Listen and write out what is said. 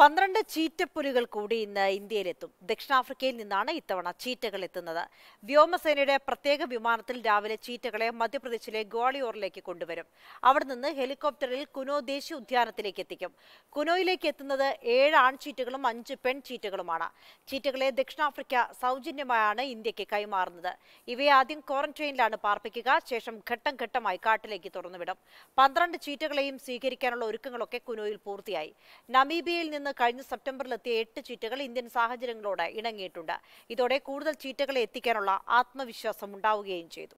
പന്ത്രണ്ട് ചീറ്റപ്പുലികൾ കൂടി ഇന്ന് ഇന്ത്യയിലെത്തും ദക്ഷിണാഫ്രിക്കയിൽ നിന്നാണ് ഇത്തവണ ചീറ്റകൾ എത്തുന്നത് വ്യോമസേനയുടെ പ്രത്യേക വിമാനത്തിൽ രാവിലെ ചീറ്റകളെ മധ്യപ്രദേശിലെ ഗ്വാളിയോറിലേക്ക് കൊണ്ടുവരും അവിടെ നിന്ന് ഹെലികോപ്റ്ററിൽ കുനോ ദേശീയ ഉദ്യാനത്തിലേക്ക് എത്തിക്കും കുനോയിലേക്ക് എത്തുന്നത് ഏഴ് ആൺചീറ്റകളും അഞ്ച് പെൺചീറ്റകളുമാണ് ചീറ്റകളെ ദക്ഷിണാഫ്രിക്ക സൗജന്യമായാണ് ഇന്ത്യക്ക് കൈമാറുന്നത് ഇവയെ ആദ്യം ക്വാറന്റൈനിലാണ് പാർപ്പിക്കുക ശേഷം ഘട്ടം ഘട്ടമായി കാട്ടിലേക്ക് തുറന്നുവിടും പന്ത്രണ്ട് ചീറ്റകളെയും സ്വീകരിക്കാനുള്ള ഒരുക്കങ്ങളൊക്കെ കുനോയിൽ പൂർത്തിയായി നമീബിയയിൽ നിന്ന് കഴിഞ്ഞ സെപ്റ്റംബറിലെത്തിയ എട്ട് ചീറ്റകൾ ഇന്ത്യൻ സാഹചര്യങ്ങളോട് ഇണങ്ങിയിട്ടുണ്ട് ഇതോടെ കൂടുതൽ ചീറ്റകളെ എത്തിക്കാനുള്ള ആത്മവിശ്വാസം ഉണ്ടാവുകയും ചെയ്തു